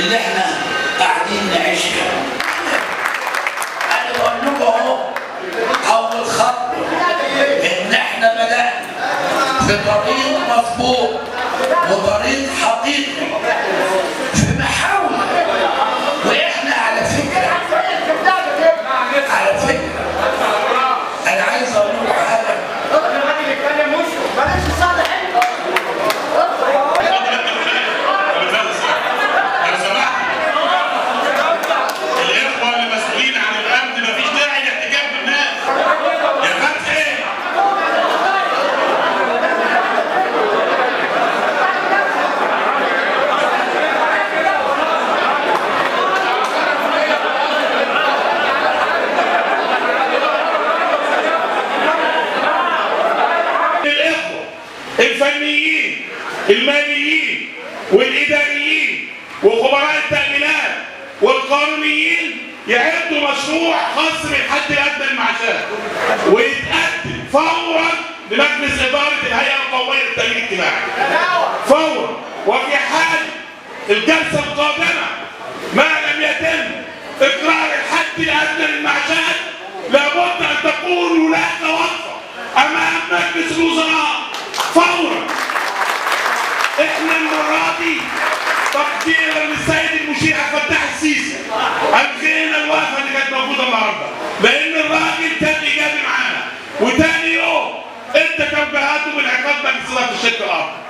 اللي احنا قاعدين نعيشها انا بقول لكم اهو اول خطوه ان احنا بدانا في طريق مظبوط وطريق حقيقي في محاولة واحنا على فكرة على فكرة انا عايز اقول لكم حاجة بلاش الصالح لو سمحت الاخوه المسؤولين عن الامن مفيش داعي لاحتكاك بالناس يا فتحي الاخوه الفنيين الماليين والاداريين وخبراء التامينات والقانونيين يعدوا مشروع خاص بالحد الادنى للمعاشات ويتقدم فورا لمجلس اداره الهيئه القوميه للتامين الاجتماعي فورا وفي حال الجلسه القادمه ما لم يتم اقرار الحد الادنى للمعاشات لابد ان تكون هناك وقفه امام مجلس الوزراء فورا احنا المره دي تقديرا للسيد المشير عبد الفتاح السيسي الغينا الوقفه اللي كانت موجوده النهارده لان الراجل كان ايجابي معانا وتاني يوم ادى توجيهاته بالعقاب مجلس اداره الشركه الارض